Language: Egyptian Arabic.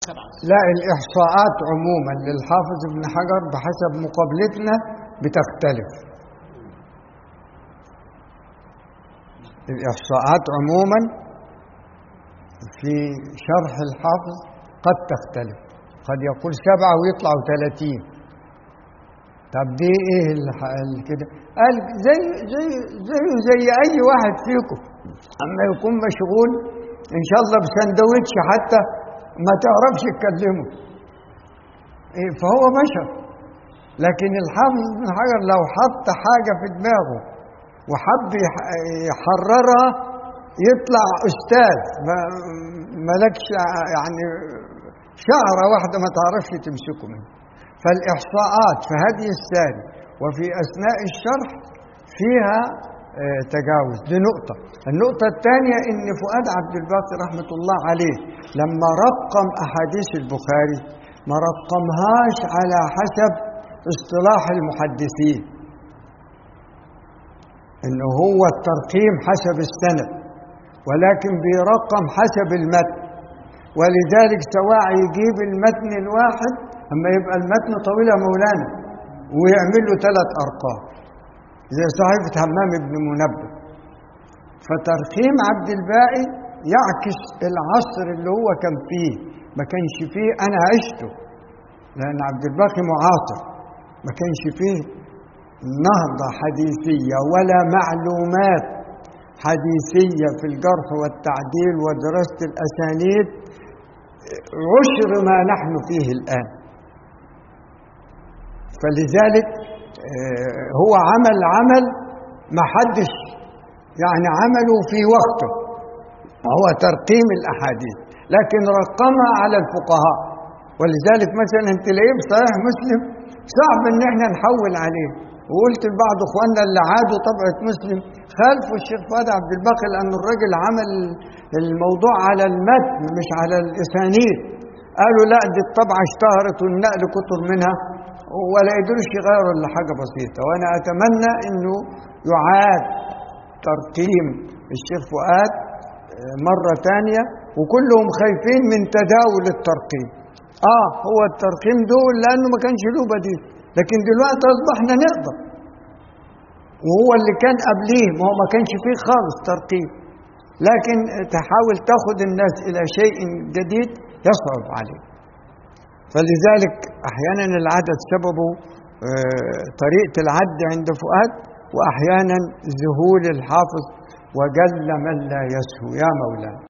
سبعة لا الإحصاءات عموما للحافظ ابن حجر بحسب مقابلتنا بتختلف الإحصاءات عموما في شرح الحافظ قد تختلف قد يقول سبعة ويطلعوا ثلاثين طب دي ايه الح- ال- كده قال زي زي زي زي اي واحد فيكم اما يكون مشغول ان شاء الله بسندوتش حتى ما تعرفش تكلمه إيه فهو بشر لكن الحافظ بن حجر لو حط حاجه في دماغه وحب يح- يحررها يطلع استاذ ما ملكش يعني شعره واحده ما تعرفش تمسكه منه فالاحصاءات في هدي الساري وفي اثناء الشرح فيها آه، تجاوز دي نقطة النقطة الثانية إن فؤاد عبد الباقي رحمة الله عليه لما رقم أحاديث البخاري ما رقمهاش على حسب اصطلاح المحدثين إنه هو الترقيم حسب السند ولكن بيرقم حسب المتن ولذلك سواء يجيب المتن الواحد أما يبقى المتن طويل يا مولانا ويعمل له ثلاث أرقام زي صحيفة همام بن منبه فترقيم عبد الباقي يعكس العصر اللي هو كان فيه ما كانش فيه أنا عشته لأن عبد الباقي معاصر ما كانش فيه نهضة حديثية ولا معلومات حديثية في الجرح والتعديل ودراسة الأسانيد عشر ما نحن فيه الآن فلذلك آه، هو عمل عمل ما حدش يعني عمله في وقته وهو ترقيم الأحاديث لكن رقمها على الفقهاء ولذلك مثلا تلاقيه في صحيح مسلم صعب ان احنا نحول عليه وقلت لبعض اخواننا اللي عادوا طبعة مسلم خالفوا الشيخ فؤاد عبد الباقي لان الراجل عمل الموضوع على المتن مش على الاسانيد قالوا لا دي الطبعة اشتهرت والنقل كتر منها ولا يقدروش يغيروا الا حاجة بسيطة وانا اتمنى انه يعاد ترقيم الشيخ فؤاد آه، مرة تانية وكلهم خايفين من تداول الترقيم اه هو الترقيم دول لانه ما كانش له بديل لكن دلوقتي اصبحنا نقدر وهو اللي كان قبليه ما هو ما كانش فيه خالص ترقيم لكن تحاول تاخد الناس الى شيء جديد يصعب عليه فلذلك احيانا العدد سببه آه، طريقه العد عند فؤاد واحيانا ذهول الحافظ وجل من لا يسهو يا مولانا